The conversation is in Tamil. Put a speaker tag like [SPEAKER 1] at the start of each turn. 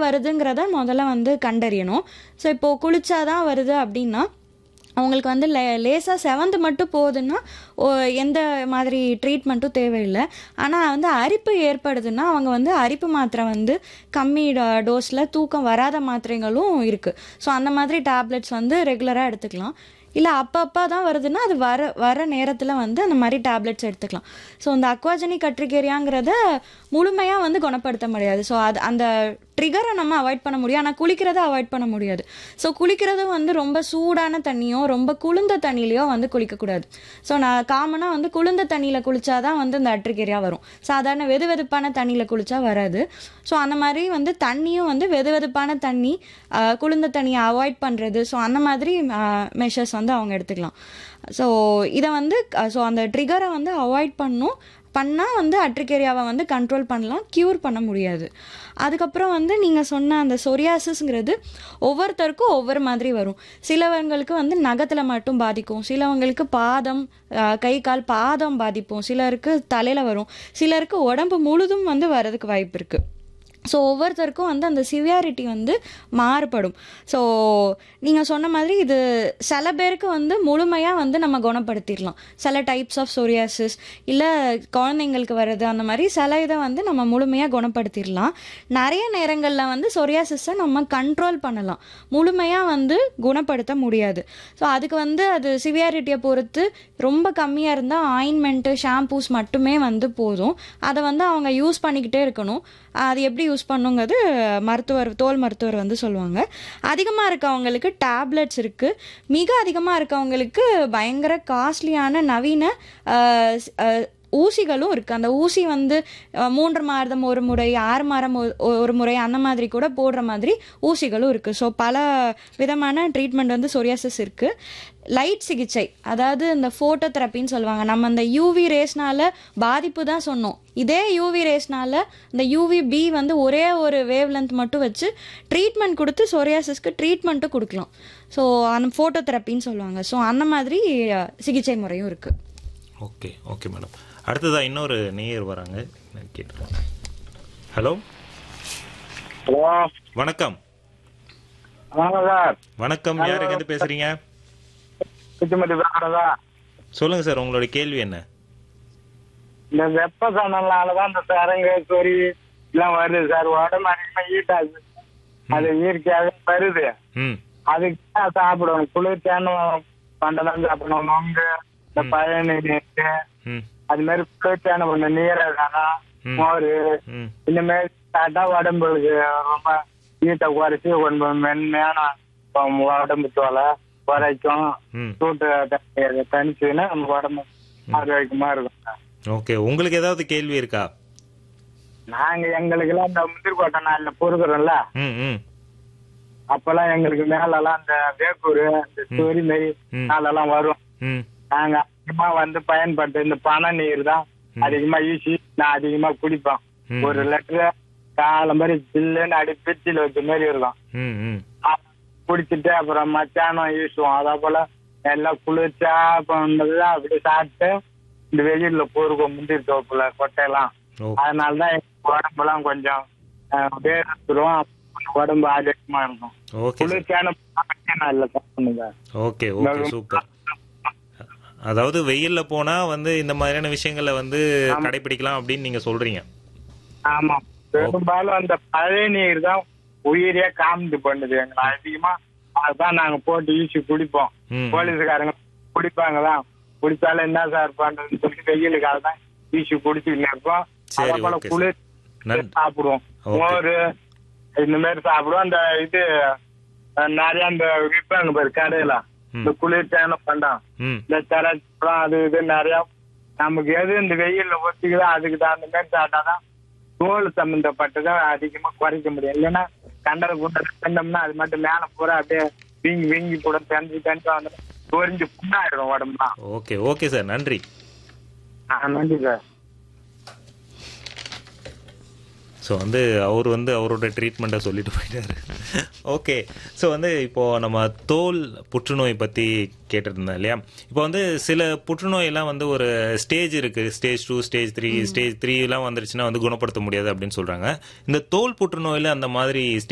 [SPEAKER 1] வருதுங்கிறத முதல்ல வந்து கண்டறியணும் ஸோ இப்போது குளிச்சாதான் வருது அப்படின்னா அவங்களுக்கு வந்து லே லேசாக செவந்து மட்டும் போகுதுன்னா ஓ எந்த மாதிரி ட்ரீட்மெண்ட்டும் தேவையில்லை ஆனால் வந்து அரிப்பு ஏற்படுதுன்னா அவங்க வந்து அரிப்பு மாத்திரை வந்து கம்மி டோஸில் தூக்கம் வராத மாத்திரைகளும் இருக்குது ஸோ அந்த மாதிரி டேப்லெட்ஸ் வந்து ரெகுலராக எடுத்துக்கலாம் இல்லை அப்பப்போ தான் வருதுன்னா அது வர வர நேரத்தில் வந்து அந்த மாதிரி டேப்லெட்ஸ் எடுத்துக்கலாம் ஸோ இந்த அக்வாஜனி கட்ரிகேரியாங்கிறத முழுமையாக வந்து குணப்படுத்த முடியாது ஸோ அது அந்த ட்ரிகரை நம்ம அவாய்ட் பண்ண முடியும் ஆனால் குளிக்கிறத அவாய்ட் பண்ண முடியாது ஸோ குளிக்கிறதும் வந்து ரொம்ப சூடான தண்ணியோ ரொம்ப குளிர்ந்த தண்ணியிலையோ வந்து குளிக்கக்கூடாது ஸோ நான் காமனாக வந்து குளிர்ந்த தண்ணியில் குளிச்சாதான் வந்து இந்த அட்ரிகேரியா வரும் சாதாரண வெது வெதுப்பான தண்ணியில் குளிச்சா வராது ஸோ அந்த மாதிரி வந்து தண்ணியும் வந்து வெது வெதுப்பான தண்ணி ஆஹ், குளிர்ந்த தண்ணியை அவாய்ட் பண்ணுறது ஸோ அந்த மாதிரி மெஷர்ஸ் வந்து அவங்க எடுத்துக்கலாம் ஸோ இதை வந்து ஸோ அந்த ட்ரிகரை வந்து அவாய்ட் பண்ணும் பண்ணால் வந்து அட்ரிகேரியாவை வந்து கண்ட்ரோல் பண்ணலாம் க்யூர் பண்ண முடியாது அதுக்கப்புறம் வந்து நீங்கள் சொன்ன அந்த சொரியாசிஸ்ங்கிறது ஒவ்வொருத்தருக்கும் ஒவ்வொரு மாதிரி வரும் சிலவங்களுக்கு வந்து நகத்தில் மட்டும் பாதிக்கும் சிலவங்களுக்கு பாதம் ஆஹ், கை கால் பாதம் பாதிப்போம் சிலருக்கு தலையில் வரும் சிலருக்கு உடம்பு முழுதும் வந்து வரதுக்கு வாய்ப்பு இருக்குது ஸோ ஒவ்வொருத்தருக்கும் வந்து அந்த சிவியாரிட்டி வந்து மாறுபடும் ஸோ நீங்கள் சொன்ன மாதிரி இது சில பேருக்கு வந்து முழுமையாக வந்து நம்ம குணப்படுத்திடலாம் சில டைப்ஸ் ஆஃப் சொரியாசிஸ் இல்லை குழந்தைங்களுக்கு வர்றது அந்த மாதிரி சில இதை வந்து நம்ம முழுமையாக குணப்படுத்திடலாம் நிறைய நேரங்களில் வந்து சொரியாசிஸை நம்ம கண்ட்ரோல் பண்ணலாம் முழுமையாக வந்து குணப்படுத்த முடியாது ஸோ அதுக்கு வந்து அது சிவியாரிட்டியை பொறுத்து ரொம்ப கம்மியாக இருந்தால் ஆயின்மெண்ட்டு ஷாம்பூஸ் மட்டுமே வந்து போதும் அதை வந்து அவங்க யூஸ் பண்ணிக்கிட்டே இருக்கணும் அது எப்படி யூஸ் பண்ணுங்கிறது மருத்துவர் தோல் மருத்துவர் வந்து சொல்லுவாங்க அதிகமாக இருக்கவங்களுக்கு டேப்லெட்ஸ் இருக்குது மிக அதிகமாக இருக்கவங்களுக்கு பயங்கர காஸ்ட்லியான நவீன அஹ், ஸ்- அஹ், ஊசிகளும் இருக்குது அந்த ஊசி வந்து அஹ், மூன்று மாதம் ஒரு முறை ஆறு மாதம் ஒரு- ஒரு முறை அந்த மாதிரி கூட போடுற மாதிரி ஊசிகளும் இருக்குது ஸோ பல விதமான ட்ரீட்மெண்ட் வந்து சொரியாசிஸ் இருக்குது லைட் சிகிச்சை அதாவது இந்த ஃபோட்டோ தெரப்பின்னு சொல்லுவாங்க நம்ம அந்த யூவி ரேஸ்னால பாதிப்பு தான் சொன்னோம் இதே யூவி ரேஸ்னால இந்த யூவி பி வந்து ஒரே ஒரு வேவ் லென்த் மட்டும் வச்சு ட்ரீட்மெண்ட் கொடுத்து சொரியாசிஸ்க்கு ட்ரீட்மெண்ட்டும் கொடுக்கலாம் ஸோ அந்த ஃபோட்டோ தெரப்பின்னு சொல்லுவாங்க ஸோ அந்த மாதிரி அஹ், சிகிச்சை முறையும் இருக்குது
[SPEAKER 2] ஓகே ஓகே மேடம் அடுத்ததா இன்னொரு நேயர் வராங்க கேட்டுருவாங்க ஹலோ
[SPEAKER 3] ஹலோ
[SPEAKER 2] வணக்கம்
[SPEAKER 3] வணக்கம் சார்
[SPEAKER 2] வணக்கம் யாருங்க இருந்து பேசுறீங்க
[SPEAKER 3] குச்சிமட்டி பேசுறதா
[SPEAKER 2] சொல்லுங்க சார் உங்களோட கேள்வி என்ன
[SPEAKER 3] இந்த வெப்ப சனலாலதான் இந்த சரங்கு சொறி எல்லாம் வருது சார் உடம்பு அதிகமா ஹீட் ஆகுது அது இயற்கையாகவே வருது
[SPEAKER 2] ம்
[SPEAKER 3] அதுக்கு தான் சாப்பிடணும் குளிர்ச்சியான பண்டெல்லாம் சாப்பிடணும் நொங்கு இந்த பழனி நீர்
[SPEAKER 2] ம்
[SPEAKER 3] அது மாதிரி குளிர்ச்சியான பண்ண நீரகம்
[SPEAKER 2] ம்.
[SPEAKER 3] மோர்
[SPEAKER 2] ம்
[SPEAKER 3] இந்த மாதிரி சாப்பிட்டா உடம்புக்கு ரொம்ப ஹீட்டை குறைச்சி கொஞ்சம் மென்மையான உடம்பு தோலை குறைக்கும்
[SPEAKER 2] ம்
[SPEAKER 3] சூட்டு தண்ணி தணிச்சுன்னா நம்ம உடம்பு ஆரோக்கியமா இருக்கும் சார்.
[SPEAKER 2] ஓகே உங்களுக்கு ஏதாவது கேள்வி இருக்கா
[SPEAKER 3] நாங்க எங்களுக்கு எல்லாம் இந்த முந்திரி கோட்டை நாள்ல பொறுக்கிறோம்ல
[SPEAKER 2] ம் ம்
[SPEAKER 3] அப்பெல்லாம் எங்களுக்கு மேலெல்லாம் இந்த வேக்கூர் இந்த சொறி மாரி
[SPEAKER 2] ம்.
[SPEAKER 3] நாளெல்லாம் வரும்
[SPEAKER 2] ம்
[SPEAKER 3] நாங்க அதிகமா வந்து பயன்படுத்த இந்த பனை நீர் தான் அதிகமா ஈசி நான் அதிகமா குடிப்பேன்
[SPEAKER 2] ம்.
[SPEAKER 3] ஒரு லிட்டர் காலம் மாதிரி ஜில்லுன்னு அடி பிச்சில் வச்ச மாதிரி இருக்கும்
[SPEAKER 2] ம் ம்
[SPEAKER 3] அ- குடிச்சிட்டு அப்புறம் மத்தியானம் ஈசுவோம் அதே போல எல்லாம் குளிர்ச்சா பண்ணதுதான் அப்படி சாப்பிட்டு இந்த வெயில்ல போருக்கும் முந்திரி தோப்புல கொட்டையெல்லாம்
[SPEAKER 2] ஓ
[SPEAKER 3] அதனாலதான் எங்க உடம்பெல்லாம் கொஞ்சம் அஹ், வேர்த்துரும் உடம்பு ஆரோக்கியமா இருக்கும்
[SPEAKER 2] ஓகே சார்
[SPEAKER 3] குளிர்ச்சியான நான் இல்ல சாப்பிடுங்க
[SPEAKER 2] ஓகே ஓகே சூப்பர் அதாவது வெயில்ல போனா வந்து இந்த மாதிரியான விஷயங்களை வந்து கடைபிடிக்கலாம் அப்படின்னு நீங்க சொல்றீங்க
[SPEAKER 3] ஆமா பெரும்பாலும் அந்த பழைய நீர் தான் உயிரே காமிட்டு பண்ணுது எங்களை அதிகமா அதுதான் நாங்க போட்டு ஈசி குடிப்போம்
[SPEAKER 2] ம்.
[SPEAKER 3] போலீஸ்காரங்க குடிப்பாங்கதான் குடிச்சாலும் என்ன சார் பண்றதுன்னு சொல்லி வெயிலுக்காக தான் ஈசி குடிச்சுக்கிட்டு இருப்போம்
[SPEAKER 2] சரி,
[SPEAKER 3] அதே போல
[SPEAKER 2] ஓகே
[SPEAKER 3] குளிர்
[SPEAKER 2] நன்-
[SPEAKER 3] சாப்பிடுவோம்
[SPEAKER 2] ஓகே.
[SPEAKER 3] மோர் இந்த மாதிரி சாப்பிடுவோம் அந்த இது அஹ், நிறைய அந்த விற்பாங்க பாரு கடையில இந்த குளிர்ச்சியான பண்டம்
[SPEAKER 2] ம்
[SPEAKER 3] இந்த திராட்சை அது இது நிறைய நமக்கு எது இந்த வெயில்ல ஒத்திக்குதோ அதுக்கு தகுந்த மாதிரி சாப்பிட்டாதான் தோல் சம்பந்தப்பட்டதை அதிகமா குறைக்க முடியும் இல்லைன்னா கண்டல குண்டை தின்னோம்னா அது மட்டும் மேல பூரா அப்படியே வீங்கி வீங்கி கூட தெரிஞ்சு தெரிஞ்சு வந்து பொறிஞ்சு புண்ணாயிடும் உடம்புலாம்
[SPEAKER 2] ஓகே ஓகே சார் நன்றி
[SPEAKER 3] ஆ, நன்றி சார்
[SPEAKER 2] ஸோ வந்து அவர் வந்து அவரோட ட்ரீட்மெண்ட்டை சொல்லிட்டு போயிட்டாரு ஓகே ஸோ வந்து இப்போ நம்ம தோல் புற்றுநோய் பற்றி கேட்டிருந்தோம் இல்லையா இப்போ வந்து சில புற்றுநோயெல்லாம் வந்து ஒரு ஸ்டேஜ் இருக்கு stage two stage three stage three எல்லாம் வந்துருச்சுன்னா வந்து குணப்படுத்த முடியாது அப்படின்னு சொல்றாங்க இந்த தோல் புற்றுநோயில அந்த மாதிரி